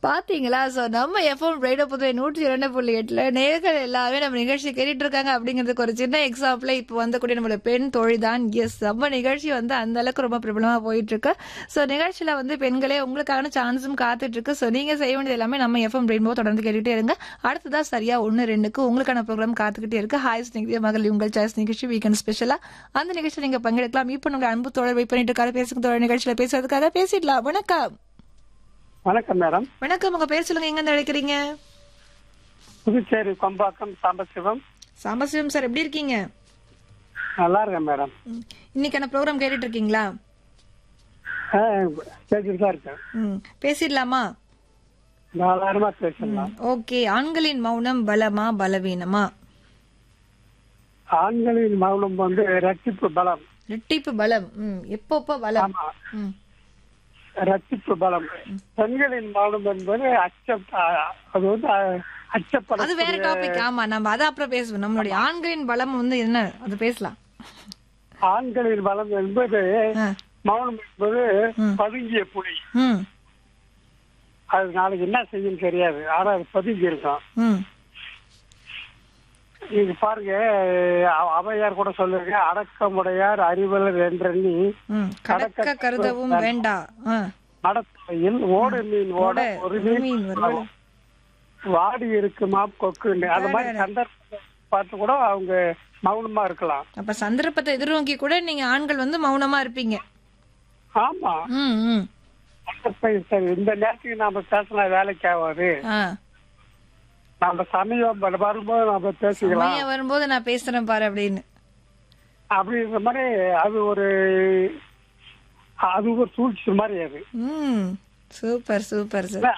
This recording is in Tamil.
பாத்தீங்களா சோ நம்ம எஃப்எம் ரேடியோ புதுவை நூற்றி இரண்டு புள்ளி எட்டுல நேர்கள் எல்லாமே நம்ம நிகழ்ச்சி கேட்டுட்டு இருக்காங்க அப்படிங்கிறதுக்கு ஒரு சின்ன எக்ஸாம்பிள் இப்போ வந்தக்கூடிய நம்மளோட பெண் தொழில் தான் எஸ் நம்ம நிகழ்ச்சி வந்து அந்த அளவுக்கு ரொம்ப பிரபலமா போயிட்டு இருக்கு சோ நிகழ்ச்சியில வந்து பெண்களே உங்களுக்கான சான்ஸும் காத்துட்டு இருக்கு சோ நீங்க செய்ய வேண்டியது எல்லாமே நம்ம எஃப்எம் ரெயின்போ தொடர்ந்து கேட்டுட்டே இருங்க அடுத்ததா சரியா ஒன்னு ரெண்டுக்கு உங்களுக்கான ப்ரோக்ராம் காத்துக்கிட்டே இருக்கு ஹாய் ஸ்நேகிதிய மகள் உங்கள் சாய்ஸ் நிகழ்ச்சி வீக்கெண்ட் ஸ்பெஷலா அந்த நிகழ்ச்சியில் நீங்க பங்கெடுக்கலாம் இப்போ நம்ம அன்பு தோழர் வெயிட் பண்ணிட்டு இருக்காரு பேசுங்க தோழர் நிகழ்ச்சியில பேசுறதுக்காக பேசிடலாம் வணக்கம் வணக்கம் மேடம் வணக்கம் உங்க பேர் சொல்லுங்க எங்க இருந்து அழைக்கிறீங்க புதுச்சேரி கொம்பாக்கம் சாம்பசிவம் சாம்பசிவம் சார் எப்படி இருக்கீங்க நல்லா இருக்கேன் மேடம் ம். இன்னைக்கான ப்ரோக்ராம் கேட்டுட்டு இருக்கீங்களா ஆ, கேட்டுட்டு தான் இருக்கேன் ம். பேசிடலாமா தாராளமா பேசலாம் ஓகே ஆண்களின் மௌனம் பலமா பலவீனமா ஆண்களின் மௌனம் வந்து ரட்டிப்பு பலம் ரெட்டிப்பு பலம் ம் எப்பப்போ பலம் ஆமா ம். ரட்டிப்பு பலம் பெண்களின் மௌனம் என்பது அச்சம் ஆ, அது வந்து அச்சப்பட அது வேற டாபிக் ஆமா நம்ம அதை அப்புறம் பேசுவோம் நம்மளுடைய ஆண்களின் பலம் வந்து என்ன அது பேசலாம் ஆண்களின் பலம் என்பது ஆ. மௌனம் என்பது பதுங்கிய புலி ம் அது நாளைக்கு என்ன செய்யும் தெரியாது ஆனா அது பதுங்கி இருக்கும் ம் நீங்க பாருங்க அ- அவையார் கூட சொல்லுங்க அடக்கமுடையார் அறிவலர் என்றெண்ணி ம் கடக்க கருதவும் வேண்டா ஆ. நடத்தையில் ஓடு மீன் ஓட ஓட, ஒரு ஒரு மீன் மீன் வருவல. வாடி இருக்குமா கொக்குன்னு அந்த மாதிரி சந்தர்ப்பத்தை பார்த்து கூட அவங்க மௌனமா இருக்கலாம் அப்ப சந்தர்ப்பத்தை எதிர்நோக்கி கூட நீங்க ஆண்கள் வந்து மௌனமா இருப்பீங்க ஆமா ம் ம் சந்தர்ப்பம் சரி இந்த நேரத்துக்கு நாம பேசினா வேலைக்கு ஆகாது ஆ நம்ம சமயம் வ- வரும்போது நம்ம பேசிக்கலாம் சமயம் வரும்போது நான் பேசுறேன் பாரு அப்படின்னு அப்படின்ற மாதிரி அது ஒரு அது ஒரு சூழ்ச்சி மாதிரி அது ம் சூப்பர் சூப்பர் சார்